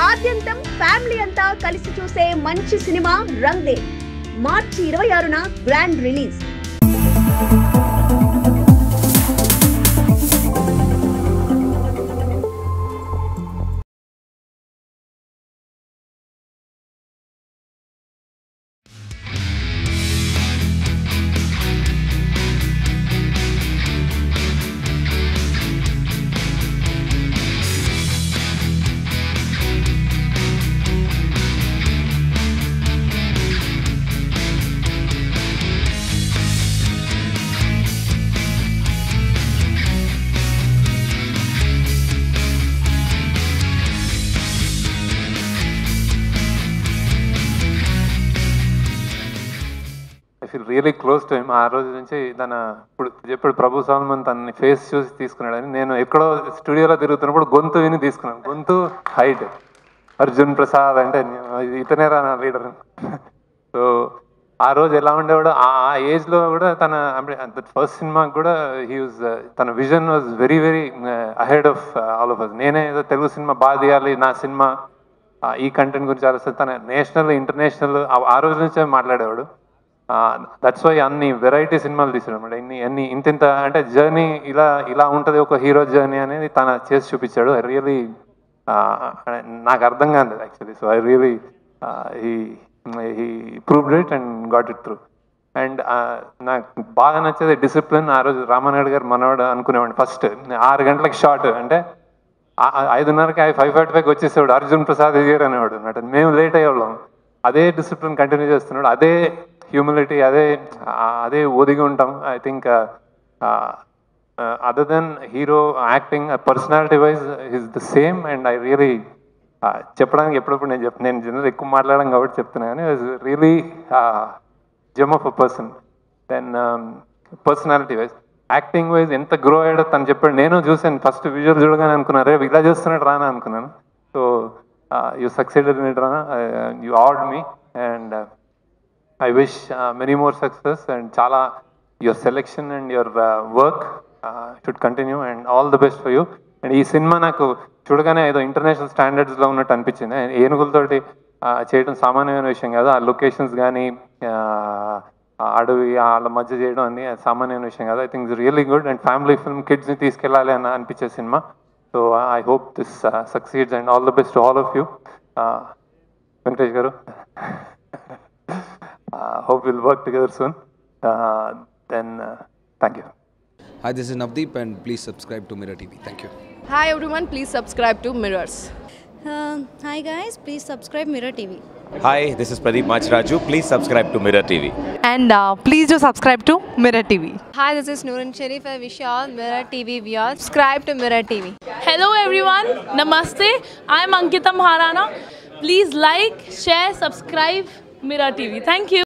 ఆద్యంతం ఫ్యామిలీ అంతా కలిసి చూసే మంచి సినిమా రంగ్దే మార్చి ఇరవై ఆరున grand release I feel really close to him ఆ రోజు నుంచి తన ఇప్పుడు చెప్పాడు ప్రభు సాల్మన్ తనని ఫేస్ చూసి తీసుకున్నాడని నేను ఎక్కడో స్టూడియోలో తిరుగుతున్నప్పుడు గొంతు విని తీసుకున్నాను గొంతు హైట్ అర్జున్ ప్రసాద్ అంటే ఇతనే రా నా లీడర్ సో ఆ రోజు ఎలా ఉండేవాడు ఆ ఏజ్లో కూడా తన ఫస్ట్ సినిమాకి కూడా హీ వాజ్ తన vision was very very ahead of all of us నేనే ఏదో తెలుగు సినిమా బాగా తీయాలి నా సినిమా ఆ, ఈ కంటెంట్ గురించి ఆలోచిస్తే తన నేషనల్ ఇంటర్నేషనల్ ఆ రోజు నుంచే మాట్లాడేవాడు దట్స్ వై అన్ని వెరైటీ సినిమాలు తీసాడు అనమాట ఇన్ని అన్ని ఇంత ఇంత అంటే జర్నీ ఇలా ఇలా ఉంటుంది ఒక హీరో జర్నీ అనేది తన చేసి చూపించాడు ఐ రియలీ నాకు అర్థం కాలేదు actually so I really he he proved it and got it through and నాకు బాగా నచ్చేది డిసిప్లిన్ ఆ రోజు రామానాయుడు గారు మనవాడు అనుకునేవాడిని ఫస్ట్ ఆరు గంటలకు షార్ట్ అంటే ఆ- ఆ ఐదున్నరకి ఫైవ్ ఫార్టీ ఫైవ్కి వచ్చేసేవాడు అర్జున్ ప్రసాద్ గారు అనేవాడు అన్నమాట మేము లేట్ అయ్యేవాళ్ళం అదే డిసిప్లిన్ కంటిన్యూ చేస్తున్నాడు అదే హ్యూమిలిటీ అదే ఆ, అదే ఒదిగి ఉంటాం I think other then hero acting personality wise is the same and I really చెప్పడానికి ఎప్పుడప్పుడు నేను చెప్ నేను జనరల్ ఎక్కువ మాట్లాడడం కాబట్టి చెప్తున్నా కానీ really gem of a person then personality wise acting wise ఎంత గ్రో అయ్యాడో తను చెప్పాడు నేను చూసాను ఫస్ట్ విజువల్ చూడగానే అనుకున్నాను రే ఇలా చేస్తున్నాడు రానా అనుకున్నాను so you succeeded in it Rana you awed me and I wish many more success and చాలా your selection and your work should continue and all the best for you and ఈ cinema నాకు చూడగానే ఏదో ఇంటర్నేషనల్ స్టాండర్డ్స్లో ఉన్నట్టు అనిపించింది ఏనుగులతోటి uh, చేయడం సామాన్యమైన విషయం కాదు ఆ లొకేషన్స్ కానీ అడవి వాళ్ళ మధ్య చేయడం అన్ని సామాన్యమైన విషయం కాదు I think really good and family film కిడ్స్ని తీసుకెళ్ళాలి అని అనిపించే cinema so I hope this succeeds and all the best all of you Venkatesh garu uh, hope we'll work together soon. Uh, then, uh, thank you. Hi, this is Navdeep, and please subscribe to Mirror TV. Thank you. Hi everyone, please subscribe to Mirrors. Uh, hi guys, please subscribe Mirror TV. Hi, this is Pradeep Machraju. Please subscribe to Mirror TV. and uh, please do subscribe to Mirror TV. Hi, this is Noorun Sharif. I wish you all Mirror TV viewers subscribe to Mirror TV. Hello everyone, Namaste. I'm Ankita Maharana. Please like, share, subscribe Mirror TV. Thank you.